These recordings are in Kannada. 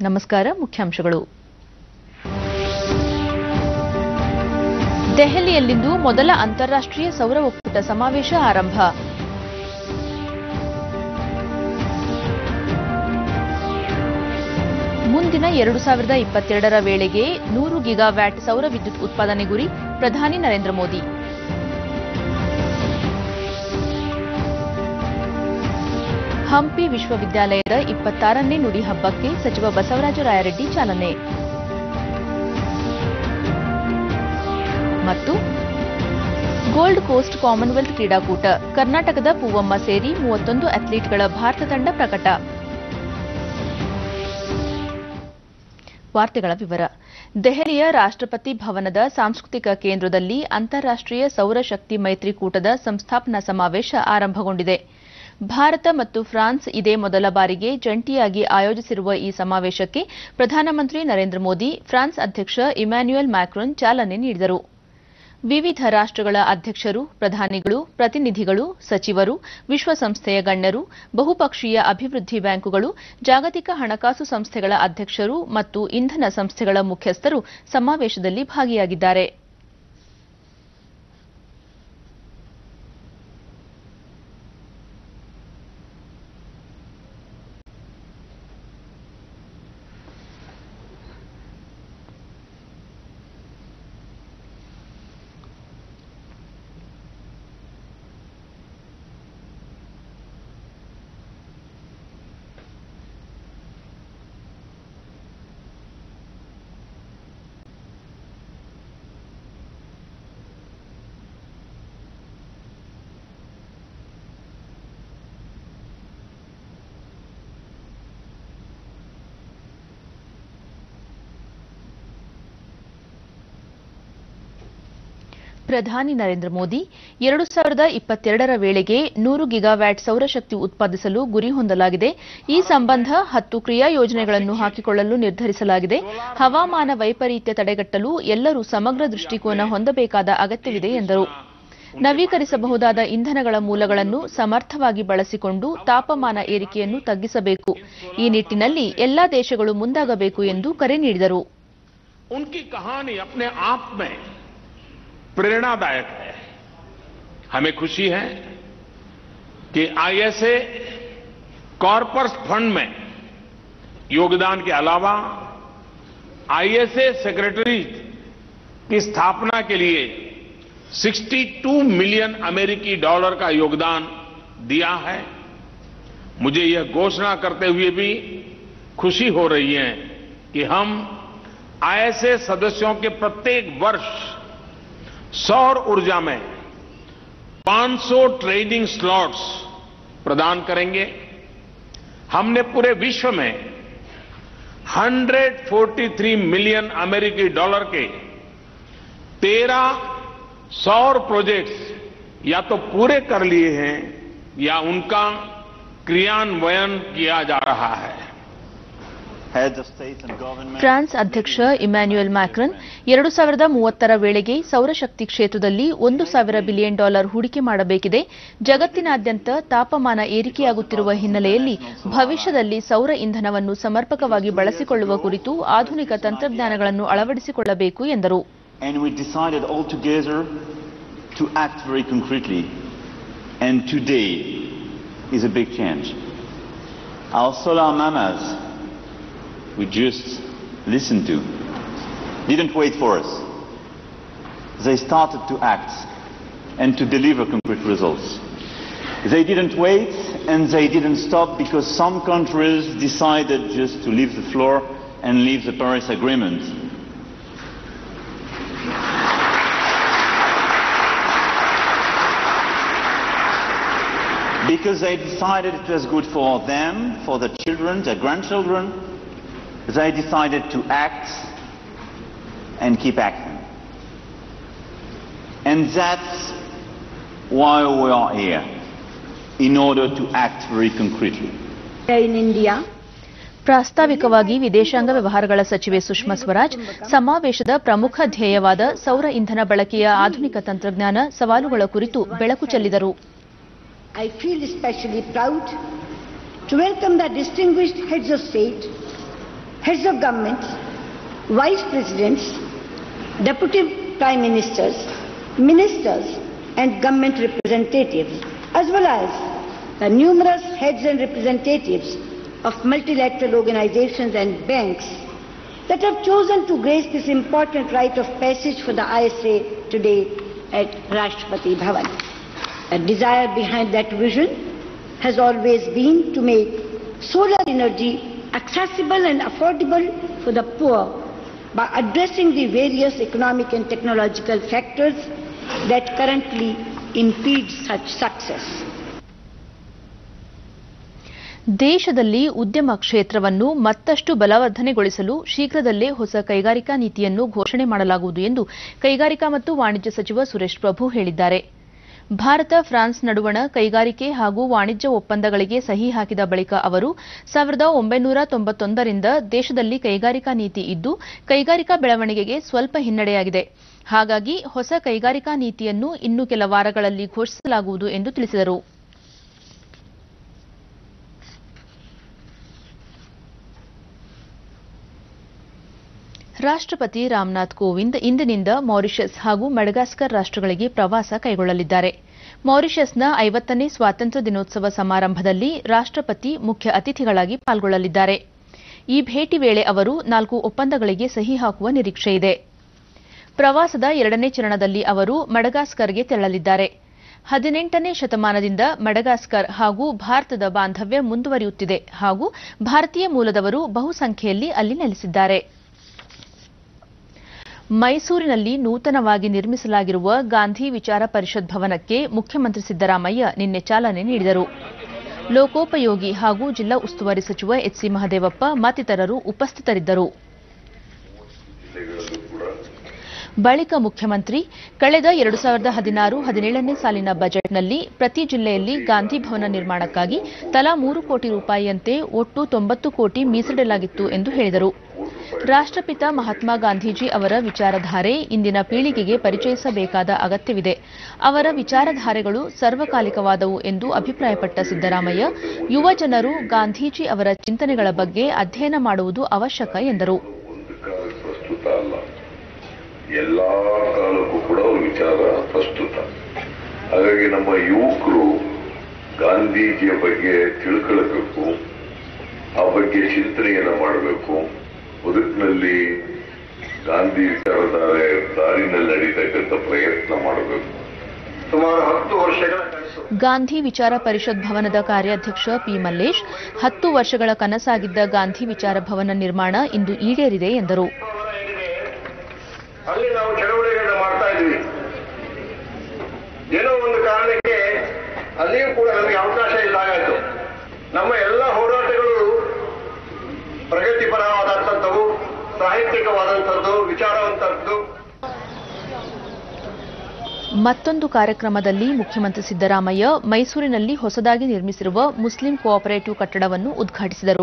ನಮಸ್ಕಾರ ಮುಖ್ಯಾಂಶಗಳು ದೆಹಲಿಯಲ್ಲಿಂದು ಮೊದಲ ಅಂತಾರಾಷ್ಟ್ರೀಯ ಸೌರ ಒಕ್ಕೂಟ ಸಮಾವೇಶ ಆರಂಭ ಮುಂದಿನ ಎರಡು ಸಾವಿರದ ಇಪ್ಪತ್ತೆರಡರ ವೇಳೆಗೆ ನೂರು ಗಿಗಾವ್ಯಾಟ್ ಸೌರ ವಿದ್ಯುತ್ ಉತ್ಪಾದನೆ ಗುರಿ ಪ್ರಧಾನಿ ನರೇಂದ್ರ ಮೋದಿ ಹಂಪಿ ವಿಶ್ವವಿದ್ಯಾಲಯದ ಇಪ್ಪತ್ತಾರನೇ ನುಡಿ ಹಬ್ಬಕ್ಕೆ ಸಚಿವ ಬಸವರಾಜ ರಾಯರೆಡ್ಡಿ ಚಾಲನೆ ಮತ್ತು ಗೋಲ್ಡ್ ಕೋಸ್ಟ್ ಕಾಮನ್ವೆಲ್ತ್ ಕ್ರೀಡಾಕೂಟ ಕರ್ನಾಟಕದ ಪೂವಮ್ಮ ಸೇರಿ ಮೂವತ್ತೊಂದು ಅಥ್ಲೀಟ್ಗಳ ಭಾರತ ತಂಡ ಪ್ರಕಟ ವಾರ್ತೆಗಳ ವಿವರ ದೆಹಲಿಯ ರಾಷ್ಟ್ರಪತಿ ಭವನದ ಸಾಂಸ್ಕೃತಿಕ ಕೇಂದ್ರದಲ್ಲಿ ಅಂತಾರಾಷ್ಟ್ರೀಯ ಸೌರಶಕ್ತಿ ಮೈತ್ರಿಕೂಟದ ಸಂಸ್ಥಾಪನಾ ಸಮಾವೇಶ ಆರಂಭಗೊಂಡಿದೆ ಭಾರತ ಮತ್ತು ಫ್ರಾನ್ಸ್ ಇದೇ ಮೊದಲ ಬಾರಿಗೆ ಜಂಟಿಯಾಗಿ ಆಯೋಜಿಸಿರುವ ಈ ಸಮಾವೇಶಕ್ಕೆ ಪ್ರಧಾನಮಂತ್ರಿ ನರೇಂದ್ರ ಮೋದಿ ಫ್ರಾನ್ಸ್ ಅಧ್ಯಕ್ಷ ಇಮ್ಯಾನ್ಯುಯಲ್ ಮ್ಯಾಕ್ರೊನ್ ಚಾಲನೆ ನೀಡಿದರು ವಿವಿಧ ರಾಷ್ಟಗಳ ಅಧ್ಯಕ್ಷರು ಪ್ರಧಾನಿಗಳು ಪ್ರತಿನಿಧಿಗಳು ಸಚಿವರು ವಿಶ್ವಸಂಸ್ಥೆಯ ಗಣ್ಯರು ಬಹುಪಕ್ಷೀಯ ಅಭಿವೃದ್ಧಿ ಬ್ಯಾಂಕುಗಳು ಜಾಗತಿಕ ಹಣಕಾಸು ಸಂಸ್ಥೆಗಳ ಅಧ್ಯಕ್ಷರು ಮತ್ತು ಇಂಧನ ಸಂಸ್ಥೆಗಳ ಮುಖ್ಯಸ್ಥರು ಸಮಾವೇಶದಲ್ಲಿ ಭಾಗಿಯಾಗಿದ್ದಾರೆ ಪ್ರಧಾನಿ ನರೇಂದ್ರ ಮೋದಿ ಎರಡು ಸಾವಿರದ ಇಪ್ಪತ್ತೆರಡರ ವೇಳೆಗೆ ನೂರು ಗಿಗಾವ್ಯಾಟ್ ಸೌರಶಕ್ತಿ ಉತ್ಪಾದಿಸಲು ಗುರಿ ಹೊಂದಲಾಗಿದೆ ಈ ಸಂಬಂಧ ಹತ್ತು ಕ್ರಿಯಾ ಯೋಜನೆಗಳನ್ನು ಹಾಕಿಕೊಳ್ಳಲು ನಿರ್ಧರಿಸಲಾಗಿದೆ ಹವಾಮಾನ ವೈಪರೀತ್ಯ ತಡೆಗಟ್ಟಲು ಎಲ್ಲರೂ ಸಮಗ್ರ ದೃಷ್ಟಿಕೋನ ಹೊಂದಬೇಕಾದ ಅಗತ್ಯವಿದೆ ಎಂದರು ನವೀಕರಿಸಬಹುದಾದ ಇಂಧನಗಳ ಮೂಲಗಳನ್ನು ಸಮರ್ಥವಾಗಿ ಬಳಸಿಕೊಂಡು ತಾಪಮಾನ ಏರಿಕೆಯನ್ನು ತಗ್ಗಿಸಬೇಕು ಈ ನಿಟ್ಟಿನಲ್ಲಿ ಎಲ್ಲಾ ದೇಶಗಳು ಮುಂದಾಗಬೇಕು ಎಂದು ಕರೆ ನೀಡಿದರು उनकी कहानी अपने आप में प्रेरणादायक है हमें खुशी है कि आईएसए कॉर्पस फंड में योगदान के अलावा आईएसए सेक्रेटरी की स्थापना के लिए 62 मिलियन अमेरिकी डॉलर का योगदान दिया है मुझे यह घोषणा करते हुए भी खुशी हो रही है कि हम आईएसए सदस्यों के प्रत्येक वर्ष सौर ऊर्जा में 500 ट्रेडिंग स्लॉट्स प्रदान करेंगे हमने पूरे विश्व में 143 मिलियन अमेरिकी डॉलर के 13 सौर प्रोजेक्ट्स या तो पूरे कर लिए हैं या उनका क्रियान्वयन किया जा रहा है heads of state and government France ಅಧ್ಯಕ್ಷ ಇಮ್ಯಾನ್ಯುಯಲ್ ಮ್ಯಾಕ್ರನ್ ಎರಡು ಸಾವಿರದ ಮೂವತ್ತರ ವೇಳೆಗೆ ಸೌರಶಕ್ತಿ ಕ್ಷೇತ್ರದಲ್ಲಿ ಒಂದು ಸಾವಿರ ಬಿಲಿಯನ್ ಡಾಲರ್ ಹೂಡಿಕೆ ಮಾಡಬೇಕಿದೆ ಜಗತ್ತಿನಾದ್ಯಂತ ತಾಪಮಾನ ಏರಿಕೆಯಾಗುತ್ತಿರುವ ಹಿನ್ನೆಲೆಯಲ್ಲಿ ಭವಿಷ್ಯದಲ್ಲಿ ಸೌರ ಇಂಧನವನ್ನು ಸಮರ್ಪಕವಾಗಿ ಬಳಸಿಕೊಳ್ಳುವ ಕುರಿತು ಆಧುನಿಕ ತಂತ್ರಜ್ಞಾನಗಳನ್ನು ಅಳವಡಿಸಿಕೊಳ್ಳಬೇಕು ಎಂದರು and we decided all together to act very concretely. And today is a big change. Our solar mamas we just listened to didn't wait for us. They started to act and to deliver concrete results. They didn't wait and they didn't stop because some countries decided just to leave the floor and leave the Paris Agreement. Because they decided it was good for them, for their children, their grandchildren, they decided to act and keep acting. And that's why we are here, in order to act very concretely. in India. ಪ್ರಾಸ್ತಾವಿಕವಾಗಿ ವಿದೇಶಾಂಗ ವ್ಯವಹಾರಗಳ ಸಚಿವೆ ಸುಷ್ಮಾ ಸ್ವರಾಜ್ ಸಮಾವೇಶದ ಪ್ರಮುಖ ಧ್ಯೇಯವಾದ ಸೌರ ಇಂಧನ ಬಳಕೆಯ ಆಧುನಿಕ ತಂತ್ರಜ್ಞಾನ ಸವಾಲುಗಳ ಕುರಿತು ಬೆಳಕು ಚೆಲ್ಲಿದರು I feel especially proud to welcome the distinguished heads of state, heads of governments, vice presidents, deputy prime ministers, ministers, and government representatives, as well as the numerous heads and representatives of multilateral organizations and banks that have chosen to grace this important rite of passage for the ISA today at Rashtrapati Bhavan. The desire behind that vision has always been to make solar energy accessible and affordable for the poor by addressing the various economic and technological factors that currently impede such success. ದೇಶದಲ್ಲಿ ಉದ್ಯಮ ಕ್ಷೇತ್ರವನ್ನು ಮತ್ತಷ್ಟು ಬಲವರ್ಧನೆಗೊಳಿಸಲು ಶೀಘ್ರದಲ್ಲೇ ಹೊಸ ಕೈಗಾರಿಕಾ ನೀತಿಯನ್ನು ಘೋಷಣೆ ಮಾಡಲಾಗುವುದು ಎಂದು ಕೈಗಾರಿಕಾ ಮತ್ತು ವಾಣಿಜ್ಯ ಸಚಿವ ಸುರೇಶ್ ಪ್ರಭು ಹೇಳಿದ್ದಾರೆ ಭಾರತ ಫ್ರಾನ್ಸ್ ನಡುವಣ ಕೈಗಾರಿಕೆ ಹಾಗೂ ವಾಣಿಜ್ಯ ಒಪ್ಪಂದಗಳಿಗೆ ಸಹಿ ಹಾಕಿದ ಬಳಿಕ ಅವರು ಸಾವಿರದ ಒಂಬೈನೂರ ತೊಂಬತ್ತೊಂದರಿಂದ ದೇಶದಲ್ಲಿ ಕೈಗಾರಿಕಾ ನೀತಿ ಇದ್ದು ಕೈಗಾರಿಕಾ ಬೆಳವಣಿಗೆಗೆ ಸ್ವಲ್ಪ ಹಿನ್ನಡೆಯಾಗಿದೆ ಹಾಗಾಗಿ ಹೊಸ ಕೈಗಾರಿಕಾ ನೀತಿಯನ್ನು ಇನ್ನು ಕೆಲ ವಾರಗಳಲ್ಲಿ ಘೋಷಿಸಲಾಗುವುದು ಎಂದು ತಿಳಿಸಿದರು ರಾಷ್ಟ್ರಪತಿ ರಾಮನಾಥ್ ಕೋವಿಂದ್ ಇಂದಿನಿಂದ ಮಾರಿಷಸ್ ಹಾಗೂ ಮಡಗಾಸ್ಕರ್ ರಾಷ್ಟಗಳಿಗೆ ಪ್ರವಾಸ ಕೈಗೊಳ್ಳಲಿದ್ದಾರೆ ಮಾರಿಷಸ್ನ ಐವತ್ತನೇ ಸ್ವಾತಂತ್ರ್ಯ ದಿನೋತ್ಸವ ಸಮಾರಂಭದಲ್ಲಿ ರಾಷ್ಟ್ರಪತಿ ಮುಖ್ಯ ಅತಿಥಿಗಳಾಗಿ ಪಾಲ್ಗೊಳ್ಳಲಿದ್ದಾರೆ ಈ ಭೇಟಿ ವೇಳೆ ಅವರು ನಾಲ್ಕು ಒಪ್ಪಂದಗಳಿಗೆ ಸಹಿ ಹಾಕುವ ನಿರೀಕ್ಷೆಯಿದೆ ಪ್ರವಾಸದ ಎರಡನೇ ಚರಣದಲ್ಲಿ ಅವರು ಮಡಗಾಸ್ಕರ್ಗೆ ತೆರಳಲಿದ್ದಾರೆ ಹದಿನೆಂಟನೇ ಶತಮಾನದಿಂದ ಮಡಗಾಸ್ಕರ್ ಹಾಗೂ ಭಾರತದ ಬಾಂಧವ್ಯ ಮುಂದುವರಿಯುತ್ತಿದೆ ಹಾಗೂ ಭಾರತೀಯ ಮೂಲದವರು ಬಹುಸಂಖ್ಯೆಯಲ್ಲಿ ಅಲ್ಲಿ ನೆಲೆಸಿದ್ದಾರೆ ಮೈಸೂರಿನಲ್ಲಿ ನೂತನವಾಗಿ ನಿರ್ಮಿಸಲಾಗಿರುವ ಗಾಂಧಿ ವಿಚಾರ ಪರಿಷತ್ ಭವನಕ್ಕೆ ಮುಖ್ಯಮಂತ್ರಿ ಸಿದ್ದರಾಮಯ್ಯ ನಿನ್ನೆ ಚಾಲನೆ ನೀಡಿದರು ಲೋಕೋಪಯೋಗಿ ಹಾಗೂ ಜಿಲ್ಲಾ ಉಸ್ತುವಾರಿ ಸಚಿವ ಎಚ್ಸಿ ಮಹದೇವಪ್ಪ ಮತ್ತಿತರರು ಉಪಸ್ಥಿತರಿದ್ದರು ಬಳಿಕ ಮುಖ್ಯಮಂತ್ರಿ ಕಳೆದ ಎರಡು ಸಾವಿರದ ಹದಿನಾರು ಹದಿನೇಳನೇ ಸಾಲಿನ ಬಜೆಟ್ನಲ್ಲಿ ಪ್ರತಿ ಜಿಲ್ಲೆಯಲ್ಲಿ ಗಾಂಧಿ ಭವನ ನಿರ್ಮಾಣಕ್ಕಾಗಿ ತಲಾ ಮೂರು ಕೋಟಿ ರೂಪಾಯಿಯಂತೆ ಒಟ್ಟು ತೊಂಬತ್ತು ಕೋಟಿ ಮೀಸಲಿಡಲಾಗಿತ್ತು ಎಂದು ಹೇಳಿದರು ರಾಷ್ಟ್ರಪಿತ ಮಹಾತ್ಮ ಗಾಂಧೀಜಿ ಅವರ ವಿಚಾರಧಾರೆ ಇಂದಿನ ಪೀಳಿಗೆಗೆ ಪರಿಚಯಿಸಬೇಕಾದ ಅಗತ್ಯವಿದೆ ಅವರ ವಿಚಾರಧಾರೆಗಳು ಸರ್ವಕಾಲಿಕವಾದವು ಎಂದು ಅಭಿಪ್ರಾಯಪಟ್ಟ ಸಿದ್ದರಾಮಯ್ಯ ಯುವ ಜನರು ಗಾಂಧೀಜಿ ಅವರ ಚಿಂತನೆಗಳ ಬಗ್ಗೆ ಅಧ್ಯಯನ ಮಾಡುವುದು ಅವಶ್ಯಕ ಎಂದರು ಒಂದು ಕಾಲಕ್ಕೆ ಪ್ರಸ್ತುತ ಅಲ್ಲ ಎಲ್ಲಾ ಕಾಲಕ್ಕೂ ಕೂಡ ಅವ್ರ ವಿಚಾರ ಪ್ರಸ್ತುತ ಹಾಗಾಗಿ ನಮ್ಮ ಯುವಕರು ಗಾಂಧೀಜಿಯ ಬಗ್ಗೆ ತಿಳ್ಕೊಳ್ಬೇಕು ಆ ಬಗ್ಗೆ ಚಿಂತನೆಯನ್ನ ಮಾಡಬೇಕು ಬದುಕಿನಲ್ಲಿ ಗಾಂಧಿ ವಿಚಾರಧಾರೆ ದಾರಿನಲ್ಲಿ ನಡೀತಕ್ಕಂಥ ಪ್ರಯತ್ನ ಮಾಡಬೇಕು ಸುಮಾರು ಹತ್ತು ವರ್ಷಗಳ ಕನಸು ಗಾಂಧಿ ವಿಚಾರ ಪರಿಷತ್ ಭವನದ ಕಾರ್ಯಾಧ್ಯಕ್ಷ ಪಿ ಮಲ್ಲೇಶ್ ಹತ್ತು ವರ್ಷಗಳ ಕನಸಾಗಿದ್ದ ಗಾಂಧಿ ವಿಚಾರ ಭವನ ನಿರ್ಮಾಣ ಇಂದು ಈಡೇರಿದೆ ಎಂದರು ಏನಿದೆ ಅಲ್ಲಿ ನಾವು ಚಳವಳಿಗಳನ್ನ ಮಾಡ್ತಾ ಇದ್ವಿ ಏನೋ ಒಂದು ಕಾರಣಕ್ಕೆ ಅಲ್ಲಿಯೂ ಕೂಡ ನಮಗೆ ಅವಕಾಶ ಇಲ್ಲಾಗಾಯ್ತು ನಮ್ಮ ಎಲ್ಲ ಹೋರಾಟಗಳು ಪ್ರಗತಿಪರವಾದಂಥದ್ದು ಸಾಹಿತ್ಯಿಕವಾದಂಥದ್ದು ವಿಚಾರವಂತದ್ದು ಮತ್ತೊಂದು ಕಾರ್ಯಕ್ರಮದಲ್ಲಿ ಮುಖ್ಯಮಂತ್ರಿ ಸಿದ್ದರಾಮಯ್ಯ ಮೈಸೂರಿನಲ್ಲಿ ಹೊಸದಾಗಿ ನಿರ್ಮಿಸಿರುವ ಮುಸ್ಲಿಂ ಕೋಆಪರೇಟಿವ್ ಕಟ್ಟಡವನ್ನು ಉದ್ಘಾಟಿಸಿದರು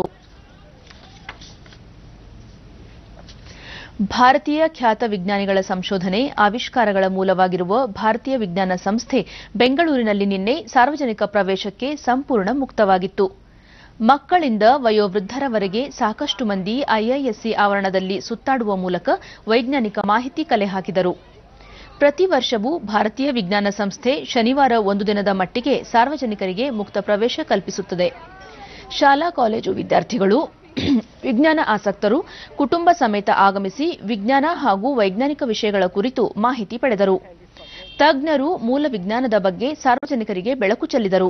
ಭಾರತೀಯ ಖ್ಯಾತ ವಿಜ್ಞಾನಿಗಳ ಸಂಶೋಧನೆ ಆವಿಷ್ಕಾರಗಳ ಮೂಲವಾಗಿರುವ ಭಾರತೀಯ ವಿಜ್ಞಾನ ಸಂಸ್ಥೆ ಬೆಂಗಳೂರಿನಲ್ಲಿ ನಿನ್ನೆ ಸಾರ್ವಜನಿಕ ಪ್ರವೇಶಕ್ಕೆ ಸಂಪೂರ್ಣ ಮುಕ್ತವಾಗಿತ್ತು ಮಕ್ಕಳಿಂದ ವಯೋವೃದ್ಧರವರೆಗೆ ಸಾಕಷ್ಟು ಮಂದಿ ಐಐಎಸ್ಸಿ ಆವರಣದಲ್ಲಿ ಸುತ್ತಾಡುವ ಮೂಲಕ ವೈಜ್ಞಾನಿಕ ಮಾಹಿತಿ ಕಲೆ ಹಾಕಿದರು ಪ್ರತಿ ವರ್ಷವೂ ಭಾರತೀಯ ವಿಜ್ಞಾನ ಸಂಸ್ಥೆ ಶನಿವಾರ ಒಂದು ದಿನದ ಮಟ್ಟಿಗೆ ಸಾರ್ವಜನಿಕರಿಗೆ ಮುಕ್ತ ಪ್ರವೇಶ ಕಲ್ಪಿಸುತ್ತದೆ ಶಾಲಾ ಕಾಲೇಜು ವಿದ್ಯಾರ್ಥಿಗಳು ವಿಜ್ಞಾನ ಆಸಕ್ತರು ಕುಟುಂಬ ಸಮೇತ ಆಗಮಿಸಿ ವಿಜ್ಞಾನ ಹಾಗೂ ವೈಜ್ಞಾನಿಕ ವಿಷಯಗಳ ಕುರಿತು ಮಾಹಿತಿ ಪಡೆದರು ತಜ್ಞರು ಮೂಲ ವಿಜ್ಞಾನದ ಬಗ್ಗೆ ಸಾರ್ವಜನಿಕರಿಗೆ ಬೆಳಕು ಚೆಲ್ಲಿದರು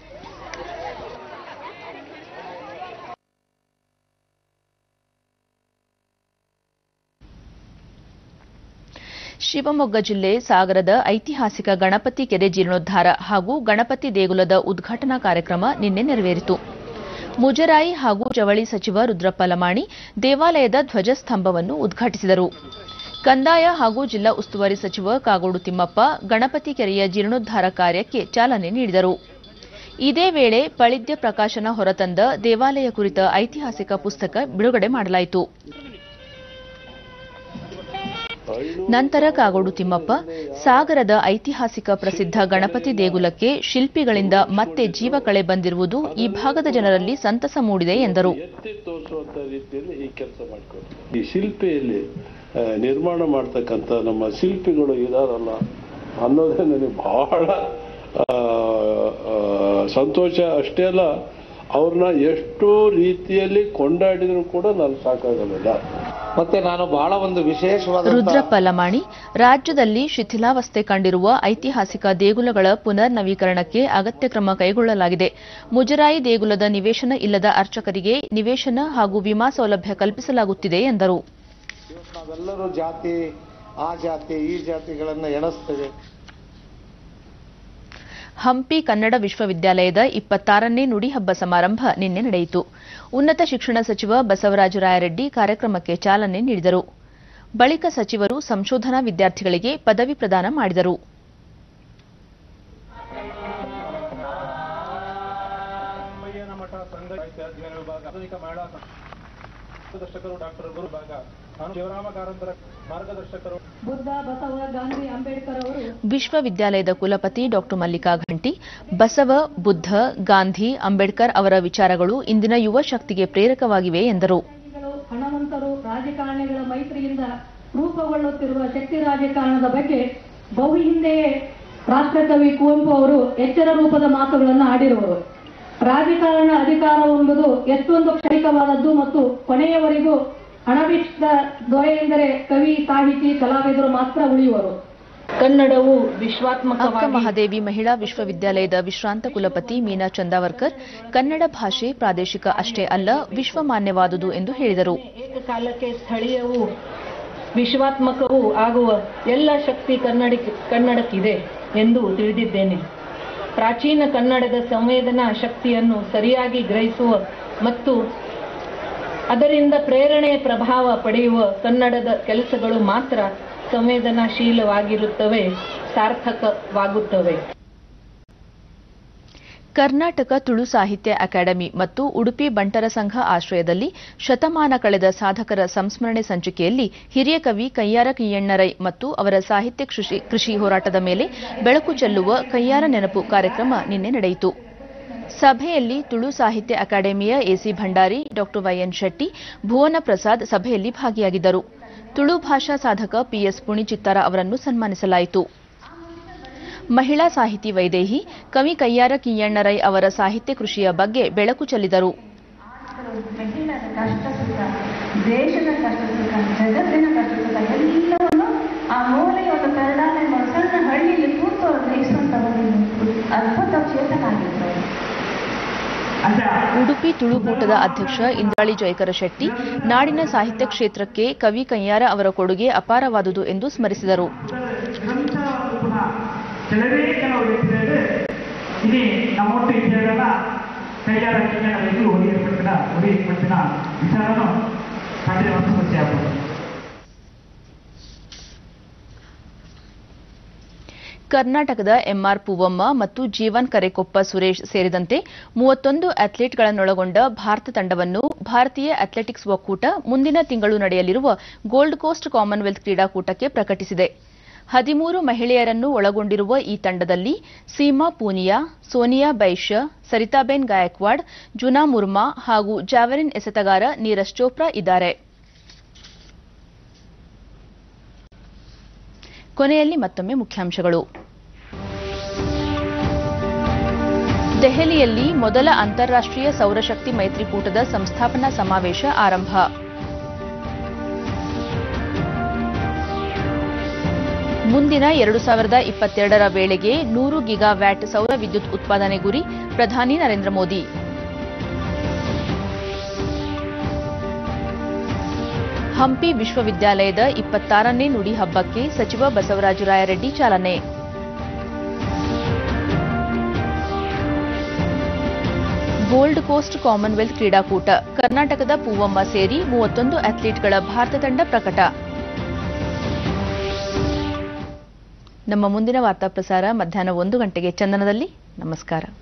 ಶಿವಮೊಗ್ಗ ಜಿಲ್ಲೆ ಸಾಗರದ ಐತಿಹಾಸಿಕ ಗಣಪತಿ ಕೆರೆ ಜೀರ್ಣೋದ್ಧಾರ ಹಾಗೂ ಗಣಪತಿ ದೇಗುಲದ ಉದ್ಘಾಟನಾ ಕಾರ್ಯಕ್ರಮ ನಿನ್ನೆ ನೆರವೇರಿತು ಮುಜರಾಯಿ ಹಾಗೂ ಜವಳಿ ಸಚಿವ ರುದ್ರಪ್ಪ ಲಮಾಣಿ ದೇವಾಲಯದ ಧ್ವಜಸ್ತಂಭವನ್ನು ಉದ್ಘಾಟಿಸಿದರು ಕಂದಾಯ ಹಾಗೂ ಜಿಲ್ಲಾ ಉಸ್ತುವಾರಿ ಸಚಿವ ಕಾಗೋಡು ತಿಮ್ಮಪ್ಪ ಗಣಪತಿ ಕೆರೆಯ ಜೀರ್ಣೋದ್ಧಾರ ಕಾರ್ಯಕ್ಕೆ ಚಾಲನೆ ನೀಡಿದರು ಇದೇ ವೇಳೆ ಪಳಿದ್ಯ ಪ್ರಕಾಶನ ಹೊರತಂದ ದೇವಾಲಯ ಕುರಿತ ಐತಿಹಾಸಿಕ ಪುಸ್ತಕ ಬಿಡುಗಡೆ ಮಾಡಲಾಯಿತು ನಂತರ ಕಾಗೋಡು ತಿಮ್ಮಪ್ಪ ಸಾಗರದ ಐತಿಹಾಸಿಕ ಪ್ರಸಿದ್ಧ ಗಣಪತಿ ದೇಗುಲಕ್ಕೆ ಶಿಲ್ಪಿಗಳಿಂದ ಮತ್ತೆ ಜೀವ ಕಳೆ ಬಂದಿರುವುದು ಈ ಭಾಗದ ಜನರಲ್ಲಿ ಸಂತಸ ಮೂಡಿದೆ ಎಂದರು ಎತ್ತಿ ತೋರಿಸುವಂತ ರೀತಿಯಲ್ಲಿ ಈ ಕೆಲಸ ಮಾಡ್ಕೊಂಡು ಈ ಶಿಲ್ಪಿಯಲ್ಲಿ ಆ, ನಿರ್ಮಾಣ ಮಾಡ್ತಕ್ಕಂಥ ನಮ್ಮ ಶಿಲ್ಪಿಗಳು ಇದಾರಲ್ಲ ಅನ್ನೋದೇ ನನಗೆ ಬಹಳ ಆ, ಆ, ಸಂತೋಷ ಅಷ್ಟೇ ಅಲ್ಲ ಅವ್ರನ್ನ ಎಷ್ಟೋ ರೀತಿಯಲ್ಲಿ ಕೊಂಡಾಡಿದ್ರು ಕೂಡ ನಾನು ಸಾಕಾಗಲಿಲ್ಲ ಮತ್ತೆ ನಾನು ಬಹಳ ಒಂದು ವಿಶೇಷವಾದ ರುದ್ರಪ್ಪ ಲಮಾಣಿ ರಾಜ್ಯದಲ್ಲಿ ಶಿಥಿಲಾವಸ್ಥೆ ಕಂಡಿರುವ ಐತಿಹಾಸಿಕ ದೇಗುಲಗಳ ಪುನರ್ ನವೀಕರಣಕ್ಕೆ ಅಗತ್ಯ ಕ್ರಮ ಕೈಗೊಳ್ಳಲಾಗಿದೆ ಮುಜರಾಯಿ ದೇಗುಲದ ನಿವೇಶನ ಇಲ್ಲದ ಅರ್ಚಕರಿಗೆ ನಿವೇಶನ ಹಾಗೂ ವಿಮಾ ಸೌಲಭ್ಯ ಕಲ್ಪಿಸಲಾಗುತ್ತಿದೆ ಎಂದರು ನಾವೆಲ್ಲರೂ ಜಾತಿ ಆ ಜಾತಿ ಈ ಜಾತಿಗಳನ್ನ ಎಣಿಸ್ತೇವೆ ಹಂಪಿ ಕನ್ನಡ ವಿಶ್ವವಿದ್ಯಾಲಯದ ಇಪ್ಪತ್ತಾರನೇ ನುಡಿ ಹಬ್ಬ ಸಮಾರಂಭ ನಿನ್ನೆ ನಡೆಯಿತು ಉನ್ನತ ಶಿಕ್ಷಣ ಸಚಿವ ಬಸವರಾಜ ರಾಯರೆಡ್ಡಿ ಕಾರ್ಯಕ್ರಮಕ್ಕೆ ಚಾಲನೆ ನೀಡಿದರು ಬಳಿಕ ಸಚಿವರು ಸಂಶೋಧನಾ ವಿದ್ಯಾರ್ಥಿಗಳಿಗೆ ಪದವಿ ಪ್ರದಾನ ಮಾಡಿದರು ಮಾರ್ಗದರ್ಶಕರು ಡಾಕ್ಟರ್ ಗುರು ಭಾಗ ನಾನು ಶಿವರಾಮ ಕಾರಂತರ ಮಾರ್ಗದರ್ಶಕರು ಬುದ್ಧ ಬಸವ ಗಾಂಧಿ ಅಂಬೇಡ್ಕರ್ ಅವರು ವಿಶ್ವವಿದ್ಯಾಲಯದ ಕುಲಪತಿ ಡಾ ಮಲ್ಲಿಕಾ ಘಂಟಿ ಬಸವ ಬುದ್ಧ ಗಾಂಧಿ ಅಂಬೇಡ್ಕರ್ ಅವರ ವಿಚಾರಗಳು ಇಂದಿನ ಯುವ ಶಕ್ತಿಗೆ ಪ್ರೇರಕವಾಗಿವೆ ಎಂದರು ಗಳು, ಹಣವಂತರು ರಾಜಕಾರಣಿಗಳ ಮೈತ್ರಿಯಿಂದ ರೂಪುಗೊಳ್ಳುತ್ತಿರುವ ಶಕ್ತಿ ರಾಜಕಾರಣದ ಬಗ್ಗೆ ಬಹು ಹಿಂದೆಯೇ ರಾಷ್ಟ್ರಕವಿ ಕುವೆಂಪು ಅವರು ಎಚ್ಚರ ರೂಪದ ಮಾತುಗಳನ್ನು ಆಡಿರುವರು ರಾಜಕಾರಣ ಅಧಿಕಾರವೆಂಬುದು ಎಷ್ಟೊಂದು ಕ್ಷಣಿಕವಾದದ್ದು ಮತ್ತು ಕೊನೆಯವರೆಗೂ ಹಣಭಿಷ್ಟ ದೊರೆ ಎಂದರೆ ಕವಿ ಸಾಹಿತಿ ಕಲಾವಿದರು ಮಾತ್ರ ಉಳಿಯುವರು ಕನ್ನಡವು ಅಕ್ಕ ವಿಶ್ವಾತ್ಮಕವಾಗಿ ಮಹಾದೇವಿ ಮಹಿಳಾ ವಿಶ್ವವಿದ್ಯಾಲಯದ ವಿಶ್ರಾಂತ ಕುಲಪತಿ ಮೀನಾ ಚಂದಾವರ್ಕರ್ ಕನ್ನಡ ಭಾಷೆ ಪ್ರಾದೇಶಿಕ ಅಷ್ಟೇ ಅಲ್ಲ ವಿಶ್ವಮಾನ್ಯವಾದುದು ಎಂದು ಹೇಳಿದರು ಏಕಕಾಲಕ್ಕೆ ಸ್ಥಳೀಯವೂ ವಿಶ್ವಾತ್ಮಕವೂ ಆಗುವ ಎಲ್ಲ ಶಕ್ತಿ ಕನ್ನಡ ಕನ್ನಡಕ್ಕಿದೆ ಎಂದು ತಿಳಿದಿದ್ದೇನೆ ಪ್ರಾಚೀನ ಕನ್ನಡದ ಸಂವೇದನಾ ಶಕ್ತಿಯನ್ನು ಸರಿಯಾಗಿ ಗ್ರಹಿಸುವ ಮತ್ತು ಅದರಿಂದ ಪ್ರೇರಣೆ ಪ್ರಭಾವ ಪಡೆಯುವ ಕನ್ನಡದ ಕೆಲಸಗಳು ಮಾತ್ರ ಸಂವೇದನಾಶೀಲವಾಗಿರುತ್ತವೆ ಸಾರ್ಥಕವಾಗುತ್ತವೆ ಕರ್ನಾಟಕ ತುಳು ಸಾಹಿತ್ಯ ಅಕಾಡೆಮಿ ಮತ್ತು ಉಡುಪಿ ಬಂಟರ ಸಂಘ ಆಶ್ರಯದಲ್ಲಿ ಶತಮಾನ ಕಳೆದ ಸಾಧಕರ ಸಂಸ್ಮರಣೆ ಸಂಚಿಕೆಯಲ್ಲಿ ಹಿರಿಯ ಕವಿ ಕಯ್ಯಾರ ಕಿಯ್ಯಣ್ಣರೈ ಮತ್ತು ಅವರ ಸಾಹಿತ್ಯ ಕೃಷಿ ಕೃಷಿ ಹೋರಾಟದ ಮೇಲೆ ಬೆಳಕು ಚೆಲ್ಲುವ ಕಯ್ಯಾರ ನೆನಪು ಕಾರ್ಯಕ್ರಮ ನಿನ್ನೆ ನಡೆಯಿತು ಸಭೆಯಲ್ಲಿ ತುಳು ಸಾಹಿತ್ಯ ಅಕಾಡೆಮಿಯ ಎಸಿ ಭಂಡಾರಿ ಡಾ ವೈಎನ್ ಶೆಟ್ಟಿ ಭುವನ ಪ್ರಸಾದ್ ಸಭೆಯಲ್ಲಿ ಭಾಗಿಯಾಗಿದ್ದರು ತುಳು ಭಾಷಾ ಸಾಧಕ ಪಿಎಸ್ ಪುಣಿಚಿತ್ತಾರ ಅವರನ್ನು ಸನ್ಮಾನಿಸಲಾಯಿತು ಮಹಿಳಾ ಸಾಹಿತಿ ವೈದೇಹಿ ಕವಿ ಕಯ್ಯಾರ ಕಿಯ್ಯಣ್ಣರೈ ಅವರ ಸಾಹಿತ್ಯ ಕೃಷಿಯ ಬಗ್ಗೆ ಬೆಳಕು ಚೆಲ್ಲಿದರು ಮಹಿಳೆಯರ ಕಷ್ಟ ಸುಖ ದೇಶದ ಕಷ್ಟ ಸುಖ ಜಗತ್ತಿನ ಕಷ್ಟ ಸುಖ ಎಲ್ಲವನ್ನು ಆ ಮೂಲೆಯ ಒಂದು ಕರಡಾದ ಒಂದು ಸಣ್ಣ ಹಳ್ಳಿಯಲ್ಲಿ ಕೂತು ಅವರು ಗ್ರಹಿಸುವಂತ ಒಂದು ಅದ್ಭುತ ಚೇತನ ಆಗಿದ್ರು ಅವರು. ಉಡುಪಿ ತುಳುಕೂಟದ ಅಧ್ಯಕ್ಷ ಇಂದ್ರಾಳಿ ಜಯಕರ ಶೆಟ್ಟಿ ನಾಡಿನ ಸಾಹಿತ್ಯ ಕ್ಷೇತ್ರಕ್ಕೆ ಕವಿ ಕಯ್ಯಾರ ಅವರ ಕೊಡುಗೆ ಅಪಾರವಾದುದು ಎಂದು ಸ್ಮರಿಸಿದರು ಕೆಲವೇ ಕೆಲವು ವ್ಯಕ್ತಿಗಳು ఇది నమోదు చేయగల ಕೈಗಾರಿಕೆಗಳ ಇದು ಒಡೆಯಲ್ಪಟ್ಟಿನ ಒಡೆಯಲ್ಪಟ್ಟಿನ ವಿಚಾರನು ಪಡೆದ ವಸ್ತುಪತಿಯಾಗುವುದು ಕರ್ನಾಟಕದ ಎಂಆರ್ ಪೂವಮ್ಮ ಮತ್ತು ಜೀವನ್ ಕರೆಕೊಪ್ಪ ಸುರೇಶ್ ಸೇರಿದಂತೆ ಮೂವತ್ತೊಂದು ಅಥ್ಲೀಟ್ಗಳನ್ನೊಳಗೊಂಡ ಭಾರತ ತಂಡವನ್ನು ಭಾರತೀಯ ಅಥ್ಲೆಟಿಕ್ಸ್ ಒಕ್ಕೂಟ ಮುಂದಿನ ತಿಂಗಳು ನಡೆಯಲಿರುವ ಗೋಲ್ಡ್ ಕೋಸ್ಟ್ ಕಾಮನ್ವೆಲ್ತ್ ಕ್ರೀಡಾಕೂಟಕ್ಕೆ ಪ್ರಕಟಿಸಿದೆ ಹದಿಮೂರು ಮಹಿಳೆಯರನ್ನು ಒಳಗೊಂಡಿರುವ ಈ ತಂಡದಲ್ಲಿ ಸೀಮಾ ಪೂನಿಯಾ ಸೋನಿಯಾ ಬೈಶ್ಯ ಸರಿತಾಬೇನ್ ಗಾಯಕ್ವಾಡ್ ಜುನಾ ಮುರ್ಮಾ ಹಾಗೂ ಜಾವೆಲಿನ್ ಎಸೆತಗಾರ ನೀರಜ್ ಚೋಪ್ರಾ ಇದ್ದಾರೆ ಕೊನೆಯಲ್ಲಿ ಮತ್ತೊಮ್ಮೆ ಮುಖ್ಯಾಂಶಗಳು ದೆಹಲಿಯಲ್ಲಿ ಮೊದಲ ಅಂತಾರಾಷ್ಟ್ರೀಯ ಸೌರಶಕ್ತಿ ಮೈತ್ರಿಕೂಟದ ಸಂಸ್ಥಾಪನಾ ಸಮಾವೇಶ ಆರಂಭ ಮುಂದಿನ ಎರಡು ಸಾವಿರದ ಇಪ್ಪತ್ತೆರಡರ ವೇಳೆಗೆ ನೂರು ಗಿಗಾವ್ಯಾಟ್ ಸೌರ ವಿದ್ಯುತ್ ಉತ್ಪಾದನೆ ಗುರಿ ಪ್ರಧಾನಿ ನರೇಂದ್ರ ಮೋದಿ ಹಂಪಿ ವಿಶ್ವವಿದ್ಯಾಲಯದ ಇಪ್ಪತ್ತಾರನೇ ನುಡಿ ಹಬ್ಬಕ್ಕೆ ಸಚಿವ ಬಸವರಾಜ ರಾಯರೆಡ್ಡಿ ಚಾಲನೆ ಗೋಲ್ಡ್ ಕೋಸ್ಟ್ ಕಾಮನ್ವೆಲ್ತ್ ಕ್ರೀಡಾಕೂಟ ಕರ್ನಾಟಕದ ಪೂವಮ್ಮ ಸೇರಿ ಮೂವತ್ತೊಂದು ಅಥ್ಲೀಟ್ಗಳ ಭಾರತ ತಂಡ ಪ್ರಕಟ ನಮ್ಮ ಮುಂದಿನ ವಾರ್ತಾ ಪ್ರಸಾರ ಮಧ್ಯಾಹ್ನ ಒಂದು ಗಂಟೆಗೆ ಚಂದನದಲ್ಲಿ ನಮಸ್ಕಾರ